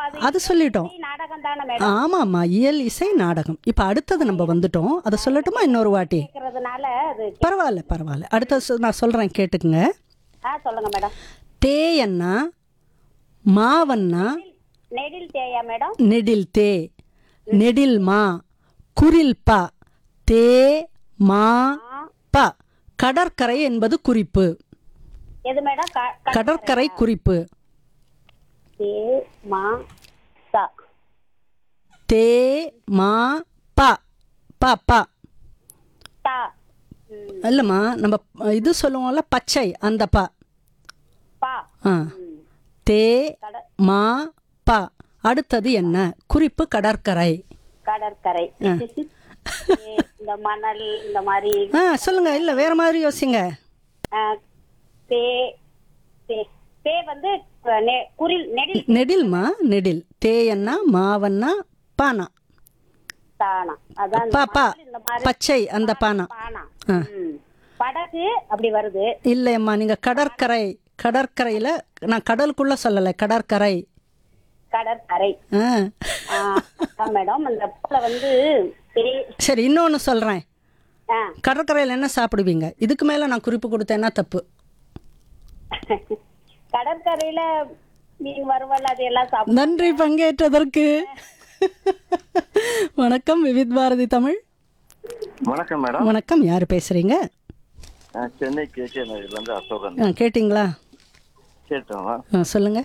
அது அது சொல்லிட்டோம் நாடகம் தானே மேடம் ஆமாம்மா இயல் இசை நாடகம் இப்போ அடுத்தது நம்ம வந்துட்டோம் அதை சொல்லட்டுமா இன்னொரு வாட்டி கேட்கறதுனால அது பரவாயில்ல பரவாயில்ல அடுத்தது சொ- நான் சொல்கிறேன் கேட்டுக்குங்க ஆ சொல்லுங்க மேடம் தேயன்னா மாவன்னா நெடில் தேயா மேடம் நெடில் தே நெடில் மா குரில் ப தே மா ப கடற்கரை என்பது குறிப்பு எது மேடம் க- க- கடற்கரை குறிப்பு தே மா சா தே மா ப ப ப தா ம், இல்லைம்மா நம்ம இது சொல்லுவோம்ல பச்சை அந்த ப பா ஆ ம், தே கட- மா ப அடுத்தது என்ன குறிப்பு கடற்கரை கடற்கரை ஏ, இந்த மணல் இந்த மாதிரி ஆ சொல்லுங்க இல்லை வேற மாதிரி யோசிங்க ஆ, தே தே தே வந்து அ, நெ- குரில் நெடில் நெடில்மா நெடில் தேயன்னா மாவன்னா பானா தானா அதான் இந்த பா பா மணல் இந்த மாதிரி பச்சை அந்த பானா பானா ம். படகு அப்படி வருது இல்லையம்மா நீங்க கடற்கரை கடற்கரையில நான் கடலுக்குள்ள சொல்லலை கடற்கரை கடற்கரை ஆ ஆ, அதான் மேடம் அந்த இடத்துல வந்து தே- சரி இன்னொன்னு சொல்றேன் ஆ, கடற்கரையில் என்ன சாப்பிடுவீங்க இதுக்கு மேல நான் குறிப்பு கொடுத்தேன்னா தப்பு கடற்கரையில மீன் வறுவல் அது எல்லாம் சாப்பிடும் நன்றி பங்கேற்றதற்கு வணக்கம் விவித் பாரதி தமிழ் வணக்கம் மேடம் வணக்கம் யார் பேசுறீங்க நான் சென்னை கே கே நகர்ல இருந்து அசோகன் ஆ, கேட்டிங்களா கேட்டோம் ஆ, சொல்லுங்க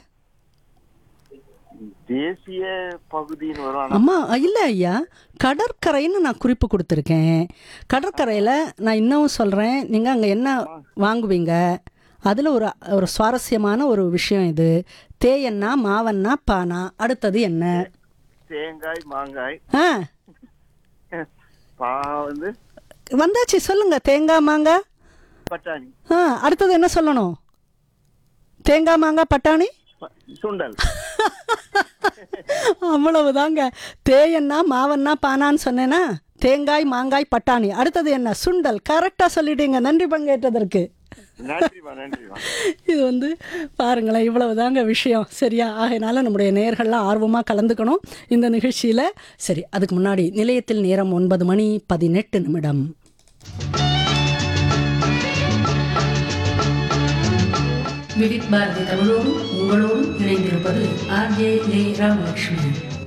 தேசிய பகுதின்னு வரும் ஆனா அம்மா இல்லை ஐயா கடற்கரைன்னு நான் குறிப்பு கொடுத்துருக்கேன் கடற்கரையில் நான் இன்னமும் சொல்கிறேன் நீங்கள் அங்கே என்ன வாங்குவீங்க அதில் ஒரு ஒரு சுவாரஸ்யமான ஒரு விஷயம் இது தேயன்னா மாவன்னா பானா அடுத்தது என்ன தேங்காய் மாங்காய் ஆ பா வந்து வந்தாச்சு சொல்லுங்க தேங்காய் மாங்காய் பட்டாணி ஆ அடுத்தது என்ன சொல்லணும் தேங்காய் மாங்காய் பட்டாணி ப- சுண்டல் அவ்வளவுதாங்க தேயன்னா மாவன்னா பானான்னு சொன்னேன்னா தேங்காய் மாங்காய் பட்டாணி அடுத்தது என்ன சுண்டல் கரெக்டாக சொல்லிட்டீங்க நன்றி பங்கேற்றதற்கு நன்றிமா நன்றிமா இது வந்து பாருங்களேன் இவ்வளவுதாங்க விஷயம் சரியா ஆகையினால நம்முடைய நேயர்கள்லாம் ஆர்வமாக கலந்துக்கணும் இந்த நிகழ்ச்சியில் சரி அதுக்கு முன்னாடி நிலையத்தில் நேரம் ஒன்பது மணி பதினெட்டு நிமிடம் விவித் பாரதி தமிழோடும் உங்களோடும் இணைந்திருப்பது ஆர்ஜே லே ராமலட்சுமி